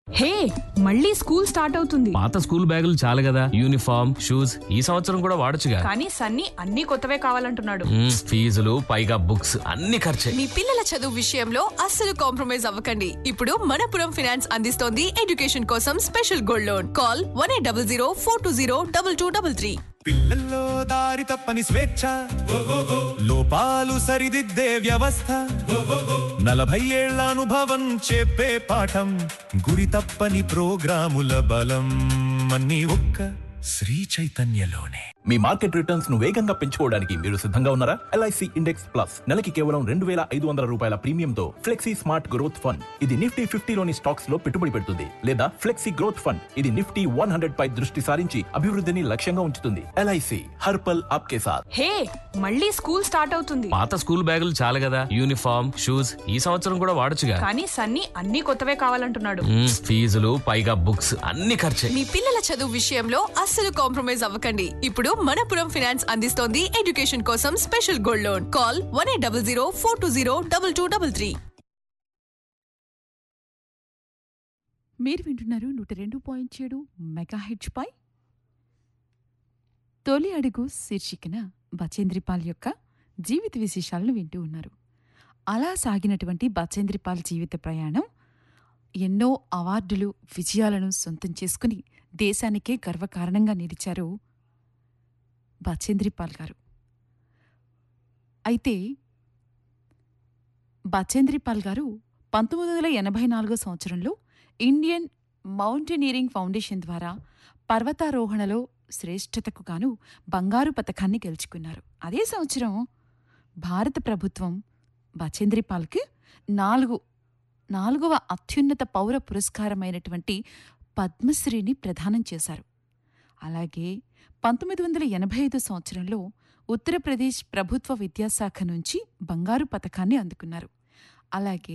హే మళ్ళీ school start అవుతుంది పాత స్కూల్ బ్యాగులు చాలు కదా యూనిఫామ్ షూస్ ఈ సంవత్సరం కూడా వాడొచ్చుగా కానీ సన్నీ అన్ని కొత్తవే కావాలంటున్నాడు మ్మ్, ఫీజులు పైగా బుక్స్ అన్ని ఖర్చే మీ పిల్లల చదువు విషయంలో అస్సలు కాంప్రమైజ్ అవ్వకండి ఇప్పుడు మనపురం ఫినాన్స్ అందిస్తోంది ఎడ్యుకేషన్ కోసం special gold loan call one eight double zero four two zero double two double three పిల్లల్లో దారి తప్పని స్వేచ్ఛ లోపాలు సరిదిద్దే వ్యవస్థ నలభై ఏళ్ల అనుభవం చెప్పే పాఠం గురి తప్పని ప్రోగ్రాముల బలం అన్ని ఒక్క శ్రీ చైతన్యలోనే మీ మార్కెట్ రిటర్న్స్ ను వేగంగా పెంచుకోవడానికి మీరు సిద్ధంగా ఉన్నారా ఎల్ఐసి ఇండెక్స్ ప్లస్ నెలకి కేవలం రెండు వేల ఐదు వందల రూపాయల ప్రీమియంతో ఫ్లెక్సీ స్మార్ట్ గ్రోత్ ఫండ్ ఇది నిఫ్టీ ఫిఫ్టీలోని స్టాక్స్ లో పెట్టుబడి పెడుతుంది లేదా ఫ్లెక్సీ గ్రోత్ ఫండ్ ఇది నిఫ్టీ వన్ హండ్రెడ్ పై దృష్టి సారించి అభివృద్ధిని లక్ష్యంగా ఉంచుతుంది ఎల్ఐసి హర్పల్ ఆప్కే సాథ్ హే మళ్ళీ స్కూల్ స్టార్ట్ అవుతుంది పాత స్కూల్ బ్యాగులు చాలు కదా యూనిఫామ్ షూస్ ఈ సంవత్సరం కూడా వాడొచ్చుగా కానీ సన్నీ అన్ని కొత్తవే కావాలంటున్నాడు మ్మ్, ఫీజులు పైగా బుక్స్ అన్ని ఖర్చే మీ పిల్లల చదువు విషయంలో అస్సలు కాంప్రమైజ్ అవ్వకండి ఇప్పుడు మనపురం ఫినాన్స్ అందిస్తోంది ఎడ్యుకేషన్ కోసం special gold loan call one eight double zero four two zero double two double three మీరు వింటున్నారు నూట రెండు పాయింట్ ఏడు మెగాహెచ్ పై తొలి అడుగు శీర్షికన బచేంద్రిపాల్ యొక్క జీవిత విశేషాలను వింటూ ఉన్నారు అలా సాగినటువంటి బచేంద్రిపాల్ జీవిత ప్రయాణం ఎన్నో అవార్డులు విజయాలను సొంతం చేసుకుని దేశానికే గర్వకారణంగా నిలిచారు బచేంద్రిపాల్ గారు అయితే బచేంద్రిపాల్ గారు పంతొమ్మిది వందల ఎనభై నాలుగో సంవత్సరంలో ఇండియన్ మౌంటైనీరింగ్ ఫౌండేషన్ ద్వారా పర్వతారోహణలో శ్రేష్ఠతకు గాను బంగారు పథకాన్ని గెలుచుకున్నారు అదే సంవత్సరం భారత ప్రభుత్వం బచేంద్రిపాల్కి నాలుగు నాలుగవ అత్యున్నత పౌర పురస్కారమైనటువంటి పద్మశ్రీని ప్రదానం చేశారు అలాగే పంతొమ్మిది వందల ఎనభై ఐదు సంవత్సరంలో ఉత్తరప్రదేశ్ ప్రభుత్వ విద్యాశాఖ నుంచి బంగారు పథకాన్ని అందుకున్నారు అలాగే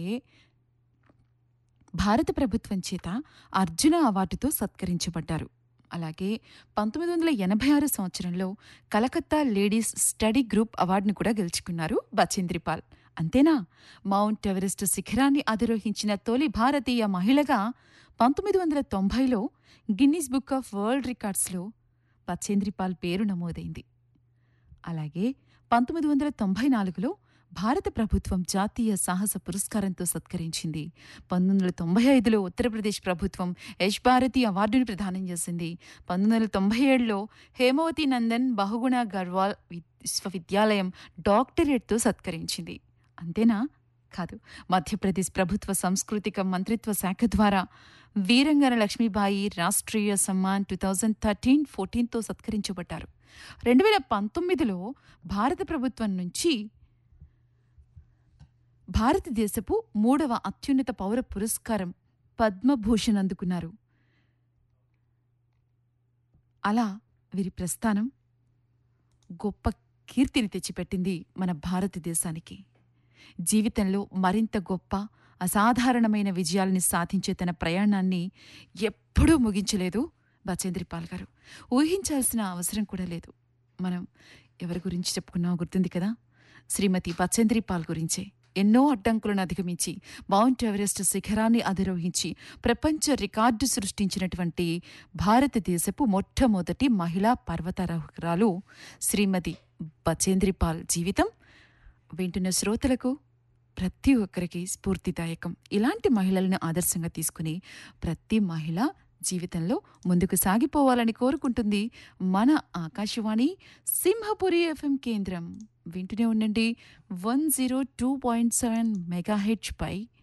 భారత ప్రభుత్వం చేత అర్జున అవార్డుతో సత్కరించబడ్డారు అలాగే పంతొమ్మిది వందల ఎనభై ఆరు సంవత్సరంలో కలకత్తా లేడీస్ స్టడీ గ్రూప్ అవార్డును కూడా గెలుచుకున్నారు బచేంద్రిపాల్ అంతేనా మౌంట్ ఎవరెస్ట్ శిఖరాన్ని అధిరోహించిన తొలి భారతీయ మహిళగా పంతొమ్మిది వందల తొంభైలో గిన్నీస్ బుక్ ఆఫ్ వరల్డ్ రికార్డ్స్లో బచేంద్రిపాల్ పేరు నమోదైంది అలాగే పంతొమ్మిది వందల తొంభై నాలుగులో భారత ప్రభుత్వం జాతీయ సాహస పురస్కారంతో సత్కరించింది పంతొమ్మిది వందల తొంభై ఐదులో ఉత్తరప్రదేశ్ ప్రభుత్వం యశ్ భారతి అవార్డును ప్రదానం చేసింది పంతొమ్మిది వందల తొంభై ఏడులో హేమవతి నందన్ బహుగుణ గర్వాల్ విశ్వవిద్యాలయం డాక్టరేట్తో సత్కరించింది అంతేనా కాదు మధ్యప్రదేశ్ ప్రభుత్వ సాంస్కృతిక మంత్రిత్వ శాఖ ద్వారా Veerangana Lakshmibai Rashtriya Samman two thousand thirteen ఫోర్టీన్తో సత్కరించబడ్డారు రెండు వేల పంతొమ్మిదిలో భారత ప్రభుత్వం నుంచి భారతదేశపు మూడవ అత్యున్నత పౌర పురస్కారం పద్మభూషణ్ అందుకున్నారు అలా వీరి ప్రస్థానం గొప్ప కీర్తిని తెచ్చిపెట్టింది మన భారతదేశానికి జీవితంలో మరింత గొప్ప అసాధారణమైన విజయాలని సాధించే తన ప్రయాణాన్ని ఎప్పుడూ ముగించలేదు బచేంద్రిపాల్ గారు ఊహించాల్సిన అవసరం కూడా లేదు మనం ఎవరి గురించి చెప్పుకున్నామో గుర్తుంది కదా శ్రీమతి బచేంద్రిపాల్ గురించే ఎన్నో అడ్డంకులను అధిగమించి మౌంట్ ఎవరెస్ట్ శిఖరాన్ని అధిరోహించి ప్రపంచ రికార్డు సృష్టించినటువంటి భారతదేశపు మొట్టమొదటి మహిళా పర్వతారోహకురాలు శ్రీమతి బచేంద్రిపాల్ జీవితం వింటున్న శ్రోతలకు ప్రతి ఒక్కరికి స్ఫూర్తిదాయకం ఇలాంటి మహిళలను ఆదర్శంగా తీసుకుని ప్రతి మహిళ జీవితంలో ముందుకు సాగిపోవాలని కోరుకుంటుంది మన ఆకాశవాణి సింహపురి ఎఫ్ఎం కేంద్రం వింటూనే ఉండండి one zero two point seven మెగాహెచ్ పై